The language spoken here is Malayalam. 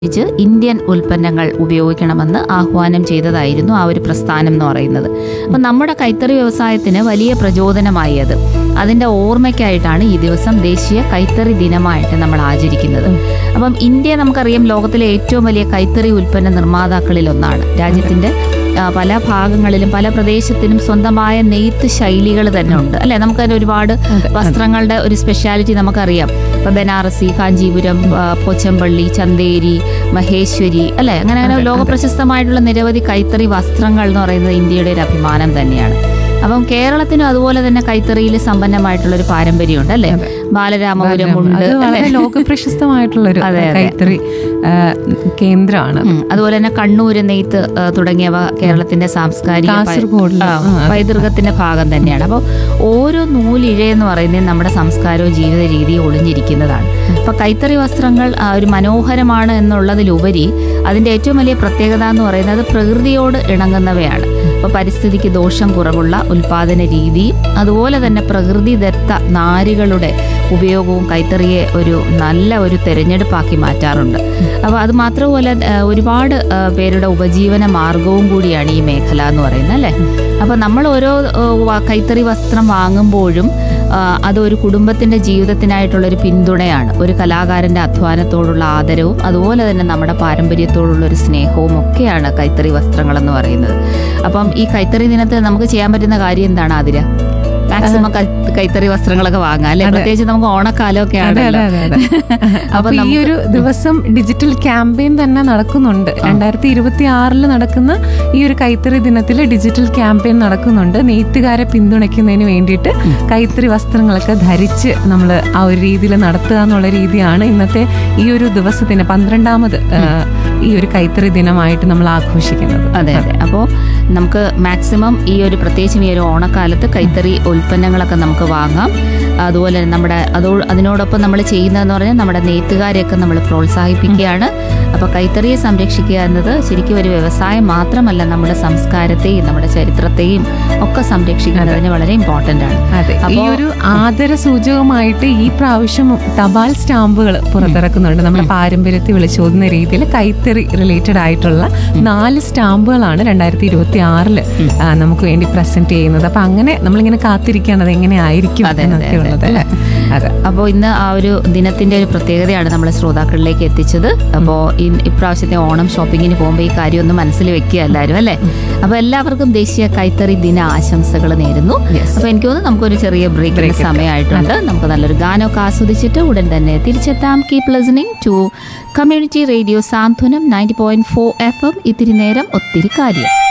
ച്ച് ഇന്ത്യൻ ഉൽപ്പന്നങ്ങൾ ഉപയോഗിക്കണമെന്ന് ആഹ്വാനം ചെയ്തതായിരുന്നു ആ ഒരു പ്രസ്ഥാനം എന്ന് പറയുന്നത് അപ്പം നമ്മുടെ കൈത്തറി വ്യവസായത്തിന് വലിയ പ്രചോദനമായി അത് അതിൻ്റെ ഓർമ്മയ്ക്കായിട്ടാണ് ഈ ദിവസം ദേശീയ കൈത്തറി ദിനമായിട്ട് നമ്മൾ ആചരിക്കുന്നത് അപ്പം ഇന്ത്യ നമുക്കറിയാം ലോകത്തിലെ ഏറ്റവും വലിയ കൈത്തറി ഉൽപ്പന്ന നിർമ്മാതാക്കളിൽ ഒന്നാണ് രാജ്യത്തിൻ്റെ ആ, പല ഭാഗങ്ങളിലും പല പ്രദേശത്തിനും സ്വന്തമായ നെയ്ത്ത് ശൈലികൾ തന്നെ ഉണ്ട് അല്ലെ നമുക്കതിന് ഒരുപാട് വസ്ത്രങ്ങളുടെ ഒരു സ്പെഷ്യാലിറ്റി നമുക്കറിയാം ഇപ്പൊ ബനാറസി കാഞ്ചീപുരം ആ, പോച്ചമ്പള്ളി ചന്തേരി മഹേശ്വരി അല്ലെ അങ്ങനെ അങ്ങനെ ലോക പ്രശസ്തമായിട്ടുള്ള നിരവധി കൈത്തറി വസ്ത്രങ്ങൾ എന്ന് പറയുന്നത് ഇന്ത്യയുടെ ഒരു അഭിമാനം തന്നെയാണ് അപ്പം കേരളത്തിനും അതുപോലെ തന്നെ കൈത്തറിയിൽ സമ്പന്നമായിട്ടുള്ള ഒരു പാരമ്പര്യമുണ്ട് അല്ലെ ബാലരാമപുരം ഉണ്ട് അത് വളരെ ലോകപ്രശസ്തമായിട്ടുള്ളൊരു അതെ, അതെ. കൈത്തറി ആ, കേന്ദ്രമാണ് ഉം. അതുപോലെ തന്നെ കണ്ണൂര് നെയ്ത്ത് ആ, തുടങ്ങിയവ കേരളത്തിന്റെ സാംസ്കാരിക പൈ- കാസർഗോഡില്, ആ, ആ, അതെ. പൈതൃകത്തിന്റെ ഭാഗം തന്നെയാണ് അപ്പോൾ ഓരോ നൂലിഴയെന്ന് പറയുന്നത് നമ്മുടെ സംസ്കാരവും ജീവിത രീതിയും ഒളിഞ്ഞിരിക്കുന്നതാണ് അപ്പൊ കൈത്തറി വസ്ത്രങ്ങൾ ആ, ഒരു മനോഹരമാണ് എന്നുള്ളതിലുപരി അതിന്റെ ഏറ്റവും വലിയ പ്രത്യേകത എന്ന് പറയുന്നത് പ്രകൃതിയോട് ഇണങ്ങുന്നവയാണ് അപ്പോൾ പരിസ്ഥിതിക്ക് ദോഷം കുറവുള്ള ഉൽപാദന രീതിയും അതുപോലെ തന്നെ പ്രകൃതിദത്ത നാരുകളുടെ ഉപയോഗവും കൈത്തറിയെ ഒരു നല്ല ഒരു തെരഞ്ഞെടുപ്പാക്കി മാറ്റാറുണ്ട് അപ്പോൾ അത് മാത്രമല്ല ആ, ഒരുപാട് ആ, പേരുടെ ഉപജീവന മാർഗവും കൂടിയാണ് ഈ മേഖല എന്ന് പറയുന്നത് അല്ലേ അപ്പോൾ നമ്മൾ ഓരോ ആ, വ- കൈത്തറി വസ്ത്രം വാങ്ങുമ്പോഴും ആ, അത് ഒരു കുടുംബത്തിന്റെ ജീവിതത്തിനായിട്ടുള്ള ഒരു പിന്തുണയാണ് ഒരു കലാകാരന്റെ അധ്വാനത്തോടുള്ള ആദരവും അതുപോലെ തന്നെ നമ്മുടെ പാരമ്പര്യത്തോടുള്ള ഒരു സ്നേഹവും ഒക്കെയാണ് കൈത്തറി വസ്ത്രങ്ങൾ എന്ന് പറയുന്നത് അപ്പം ഈ കൈത്തറി ദിനത്തിൽ നമുക്ക് ചെയ്യാൻ പറ്റുന്ന കാര്യം എന്താണ് ആതിര മാക്സിമം കൈത്തറി വസ്ത്രങ്ങളൊക്കെ വാങ്ങാം അല്ലെ പ്രത്യേകിച്ച് നമുക്ക് ഓണക്കാലമൊക്കെ അതെ ആണല്ലോ അതെ അതെ അതെ അപ്പൊ ഈ ഒരു ദിവസം ഡിജിറ്റൽ ക്യാമ്പയിൻ തന്നെ നടക്കുന്നുണ്ട് രണ്ടായിരത്തി ഇരുപത്തി ആറില് നടക്കുന്ന ഈ ഒരു കൈത്തറി ദിനത്തിൽ ഡിജിറ്റൽ ക്യാമ്പയിൻ നടക്കുന്നുണ്ട് നെയ്ത്തുകാരെ പിന്തുണയ്ക്കുന്നതിന് വേണ്ടിയിട്ട് കൈത്തറി വസ്ത്രങ്ങളൊക്കെ ധരിച്ച് നമ്മൾ ആ ഒരു രീതിയിൽ നടത്തുക എന്നുള്ള രീതിയാണ് ഇന്നത്തെ ഈ ഒരു ദിവസത്തിന് പന്ത്രണ്ടാമത് ആ, ഈ ഒരു കൈത്തറി ദിനമായിട്ട് നമ്മൾ ആഘോഷിക്കുന്നത് അതെ അതെ അപ്പോൾ നമുക്ക് മാക്സിമം ഈ ഒരു പ്രത്യേകിച്ചും ഈ ഒരു ഓണക്കാലത്ത് കൈത്തറി ഉൽപ്പന്നങ്ങളൊക്കെ നമുക്ക് വാങ്ങാം അതുപോലെ തന്നെ നമ്മുടെ അതോ അതിനോടൊപ്പം നമ്മൾ ചെയ്യുന്നതെന്ന് പറഞ്ഞാൽ നമ്മുടെ നെയ്ത്തുകാരെയൊക്കെ നമ്മൾ പ്രോത്സാഹിപ്പിക്കുകയാണ് അപ്പോൾ കൈത്തറിയെ സംരക്ഷിക്കുക എന്നത് ശരിക്കും ഒരു വ്യവസായം മാത്രമല്ല നമ്മുടെ സംസ്കാരത്തെയും നമ്മുടെ ചരിത്രത്തെയും ഒക്കെ സംരക്ഷിക്കുന്നതിന് വളരെ ഇമ്പോർട്ടൻ്റ് ആണ് അതെ ഈ അപ്പോ- ഒരു ആദര സൂചകമായിട്ട് ഈ പ്രാവശ്യം തപാൽ സ്റ്റാമ്പുകൾ പുറത്തിറക്കുന്നുണ്ട് നമ്മുടെ പാരമ്പര്യത്തെ വിളിച്ചോതുന്ന രീതിയിൽ കൈത്തറി റിലേറ്റഡ് ആയിട്ടുള്ള നാല് സ്റ്റാമ്പുകളാണ് രണ്ടായിരത്തി ഇരുപത്തി ആറില് നമുക്ക് വേണ്ടി പ്രസന്റ് ചെയ്യുന്നത് അപ്പൊ അങ്ങനെ നമ്മളിങ്ങനെ കാത്തിരിക്കുകയാണ് അത് എങ്ങനെ ആയിരിക്കും അതെ, അതെ, എന്നൊക്കെ അതെ. ഉള്ളത് അല്ലേ അതെ അപ്പോൾ ഇന്ന് ആ ഒരു ദിനത്തിന്റെ ഒരു പ്രത്യേകതയാണ് നമ്മൾ ശ്രോതാക്കളിലേക്ക് എത്തിച്ചത് അപ്പോൾ ഈ ഇപ്രാവശ്യത്തെ ഓണം ഷോപ്പിങ്ങിന് പോകുമ്പോൾ ഈ കാര്യം ഒന്ന് മനസ്സിൽ വെക്കുക എല്ലാവരും അല്ലേ അപ്പോൾ എല്ലാവർക്കും ദേശീയ കൈത്തറി ദിന ആശംസകൾ നേരുന്നു Yes. അപ്പോൾ എനിക്ക് തോന്നുന്നു നമുക്കൊരു ചെറിയ ബ്രേക്കിന് സമയമായിട്ടുണ്ട് നമുക്ക് നല്ലൊരു ഗാനമൊക്കെ ആസ്വദിച്ചിട്ട് ഉടൻ തന്നെ തിരിച്ചെത്താം keep listening to community radio Santhwanam ninety point four F M ഇത്തിരി നേരം ഒത്തിരി കാര്യം